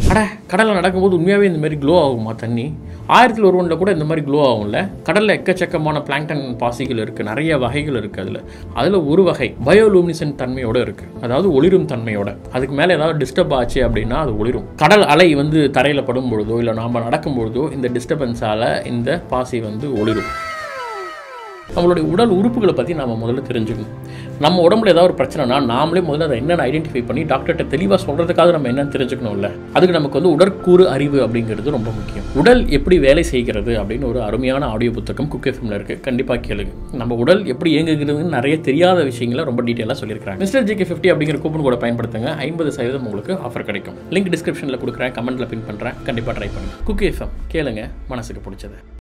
அட கடலில் நடக்கும்போது உண்மையாகவே இந்த மாதிரி க்ளோ ஆகுமா தண்ணி ஆயிரத்தில் ஒருவனில் கூட இந்த மாதிரி க்ளோ ஆகும்ல கடலில் எக்கச்சக்கமான பிளாங்டன் பாசிகள் இருக்குது நிறைய வகைகள் இருக்குது அதில் அதில் ஒரு வகை பயோலூமினிசன் தன்மையோடு இருக்குது அதாவது ஒளிரும் தன்மையோட அதுக்கு மேலே ஏதாவது டிஸ்டர்ப் ஆச்சு அப்படின்னா அது ஒளிரும் கடல் அலை வந்து தரையில் படும் பொழுதோ இல்லை நாம் நடக்கும் பொழுதோ இந்த டிஸ்டர்பன்ஸால் இந்த பாசி வந்து ஒளிரும் நம்மளுடைய உடல் உறுப்புகளை பற்றி நம்ம முதல்ல தெரிஞ்சுக்கணும் நம்ம உடம்புல ஏதாவது ஒரு பிரச்சனைனா நாமளே முதல்ல அதை என்னென்னு ஐடென்டிஃபை பண்ணி டாக்டர்கிட்ட தெளிவாக சொல்கிறதுக்காக நம்ம என்னன்னு தெரிஞ்சுக்கணும்ல அதுக்கு நமக்கு வந்து உடற்கூறு அறிவு அப்படிங்கிறது ரொம்ப முக்கியம் உடல் எப்படி வேலை செய்கிறது அப்படின்னு ஒரு அருமையான ஆடியோ புத்தகம் குக் எஃப்எம்ல இருக்குது கண்டிப்பாக கேளுங்க நம்ம உடல் எப்படி இயங்குகிறதுன்னு நிறைய தெரியாத விஷயங்களை ரொம்ப டீட்டெயிலாக சொல்லியிருக்காங்க மிஸ்டர் ஜிகே ஃபிஃப்டி அப்படிங்கிற கூப்பன் கூட பயன்படுத்துங்க ஐம்பது சதவீதம் உங்களுக்கு ஆஃபர் கிடைக்கும் லிங்க் டிஸ்கிரிப்ஷனில் கொடுக்குறேன் கமெண்ட்டில் பின் பண்ணுறேன் கண்டிப்பாக ட்ரை பண்ணுங்க குக் எஃப்எம் கேளுங்க மனசுக்கு பிடிச்சது